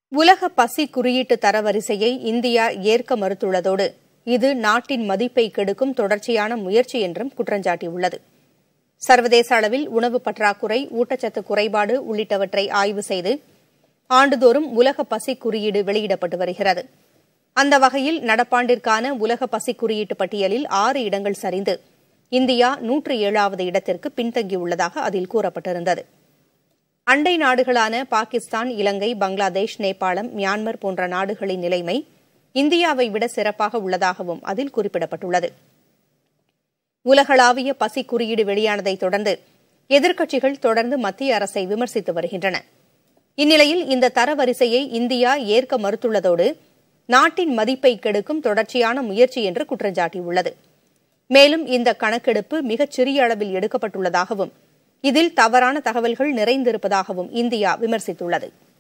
உலக பசி குறியீட்டு தரவரிசையை இந்தியா ஏற்க மறுத்துள்ளதோடு இது நாட்டின் மதிப்பை கெடுக்கும் தொடர்ச்சியான முயற்சி என்றும் குற்றஞ்சாட்டியுள்ளது சர்வதேச அளவில் உணவு பற்றாக்குறை ஊட்டச்சத்து குறைபாடு உள்ளிட்டவற்றை ஆய்வு செய்து ஆண்டுதோறும் உலக பசி குறியீடு வெளியிடப்பட்டு வருகிறது அந்த வகையில் நடப்பாண்டிற்கான உலக பசி குறியீட்டு பட்டியலில் ஆறு இடங்கள் சரிந்து இந்தியா நூற்று ஏழாவது இடத்திற்கு பின்தங்கியுள்ளதாக அதில் கூறப்பட்டிருந்தது அண்டை நாடுகளான பாகிஸ்தான் இலங்கை பங்களாதேஷ் நேபாளம் மியான்மர் போன்ற நாடுகளின் நிலைமை இந்தியாவை விட சிறப்பாக உள்ளதாகவும் அதில் குறிப்பிடப்பட்டுள்ளது உலகளாவிய பசி குறியீடு வெளியானதைத் தொடர்ந்து எதிர்க்கட்சிகள் தொடர்ந்து மத்திய அரசை விமர்சித்து வருகின்றன இந்நிலையில் இந்த தரவரிசையை இந்தியா ஏற்க மறுத்துள்ளதோடு நாட்டின் மதிப்பை கெடுக்கும் தொடர்ச்சியான முயற்சி என்று குற்றஞ்சாட்டியுள்ளது மேலும் இந்த கணக்கெடுப்பு மிகச் சிறிய அளவில் எடுக்கப்பட்டுள்ளதாகவும் இதில் தவறான தகவல்கள் நிறைந்திருப்பதாகவும் இந்தியா விமர்சித்துள்ளது